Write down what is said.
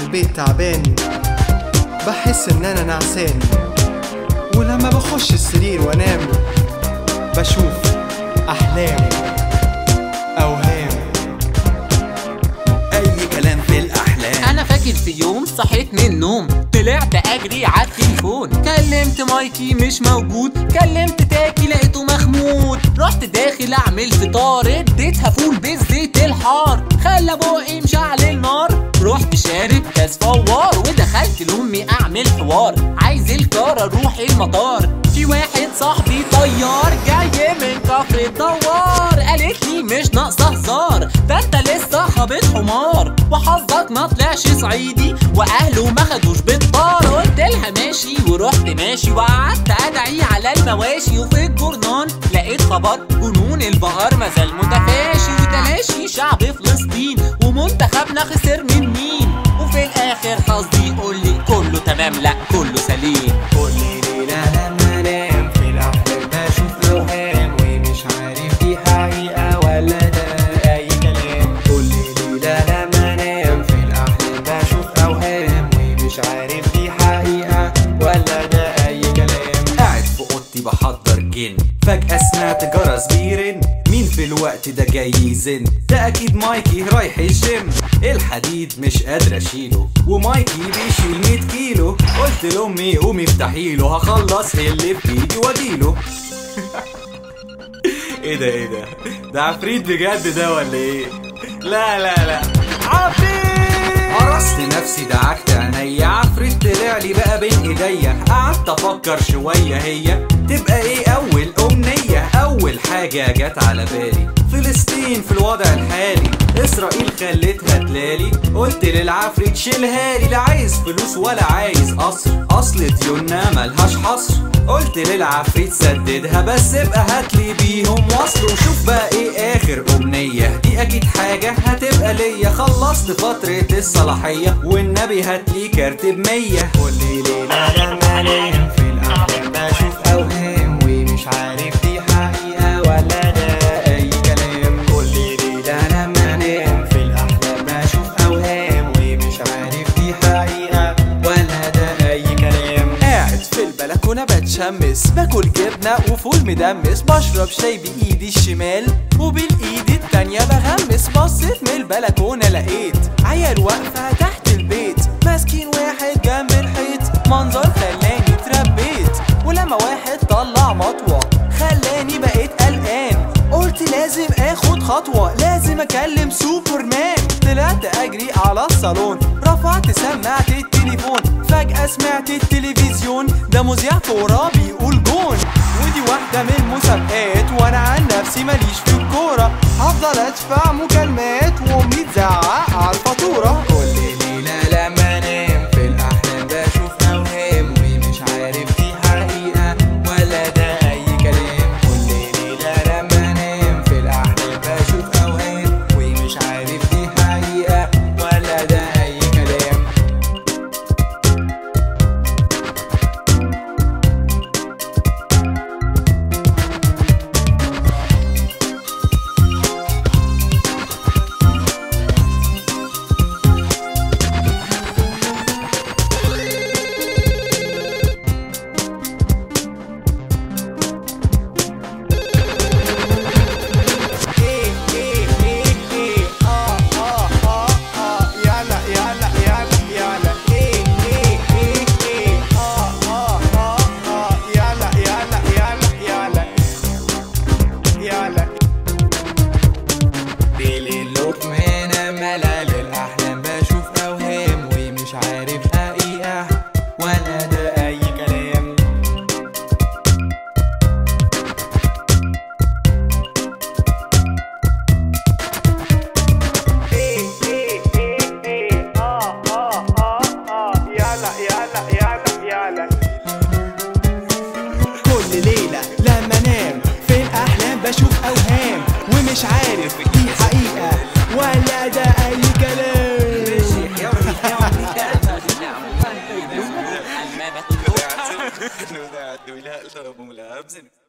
البيت تعبان بحس ان انا نعسان ولما بخش السرير وانام بشوف احلام اوهام اي كلام في الاحلام انا فاكر في يوم صحيت من النوم طلعت اجري على التليفون كلمت مايكي مش موجود كلمت تاكي لقيته مخمود رحت داخل اعمل فطار اديتها فول بالزيت الحار خلى بقي مشعل النار رحت شارب كاس فوار ودخلت لامي اعمل حوار عايز الكار اروح المطار في واحد صاحبي طيار جاي من كفر الدوار قالت لي مش ناقصه هزار ده انت لسه خابط حمار وحظك ما طلعش صعيدي واهله ما خدوش بالطار قلت لها ماشي ورحت ماشي وقعدت ادعي على المواشي وفي الجورنان لقيت خبر جنون البقر مازال متفاشي وتلاشي شعب فلسطين ومنتخبنا خسر من مين وفي الاخر حظي يقول لي كله تمام لا كله سليم كل ليلة لما انام في الأحلام بشوف أوهام ومش عارف دي حقيقة ولا ده أي كلام كل ليلة لما انام في الأحلام بشوف أوهام ومش عارف دي حقيقة ولا ده أي كلام قاعد في اوضتي بحضر جن فجأة سمعت جرس بيرن مين في الوقت ده جاي يزن ده اكيد مايكي رايح الجيم الحديد مش قادر اشيله ومايكي بيشيل 100 كيلو قلت لامي قومي افتحيله هخلص اللي في ايدي واجيله ايه ده ايه ده ده عفريت بجد ده ولا ايه لا لا لا عفريت قرصت نفسي دعكت عينيا عفريت طلع لي بقى بين ايديا قعدت افكر شويه هي تبقى ايه اول امنيه اول حاجه جت على بالي فلسطين في الوضع الحالي اسرائيل خلتها تلالي قلت للعفريت شيلها لي لا عايز فلوس ولا عايز قصر اصل ديوننا ملهاش حصر قلت للعفريت سددها بس ابقى هاتلي بيهم وصل وشوف بقى ايه اخر امنية دي اكيد حاجة هتبقى ليا خلصت فترة الصلاحية والنبي هاتلي كارت بمية كل ليلة لما انام في الأحلام بشوف أوهام ومش عارف دي حقيقة ولا ده أي كلام كل ليلة لما انام في الأحلام بشوف أوهام ومش عارف دي حقيقة ولا ده أي كلام قاعد في البلكونة بتشمس باكل جبنة وفول مدمس بشرب شاي بإيدي الشمال وبالإيد التانية بغمس بصيت من البلكونة لقيت عيال واقفة تحت البيت ماسكين واحد جنب الحيط منظر خلاني اتربيت ولما واحد طلع مطوة خلاني بقيت قلقان قلت لازم اخد خطوة لازم اكلم سوبرمان طلعت اجري على الصالون رفعت سماعة التليفون فجأة سمعت التلفزيون ده مذيع كورة بيقول جون ودي واحدة من المسابقات وانا عن نفسي ماليش في الكورة هفضل ادفع مكالمات وامي تزعق على الفاتورة كل ليلة لما انام في الأحلام بشوف أوهام ومش عارف دي حقيقة ولا ده أي كلام كل ليلة لما انام في الأحلام بشوف أوهام ومش عارف دي حقيقة ولا ده أي كلام بليلوك من ملل الأحلام بشوف أوهام ومش عارف حقيقة ولا ده أي كلام كل ليلة لما انام في الأحلام بشوف أوهام ومش عارف دي حقيقة ولا ده أي كلام لا لا لا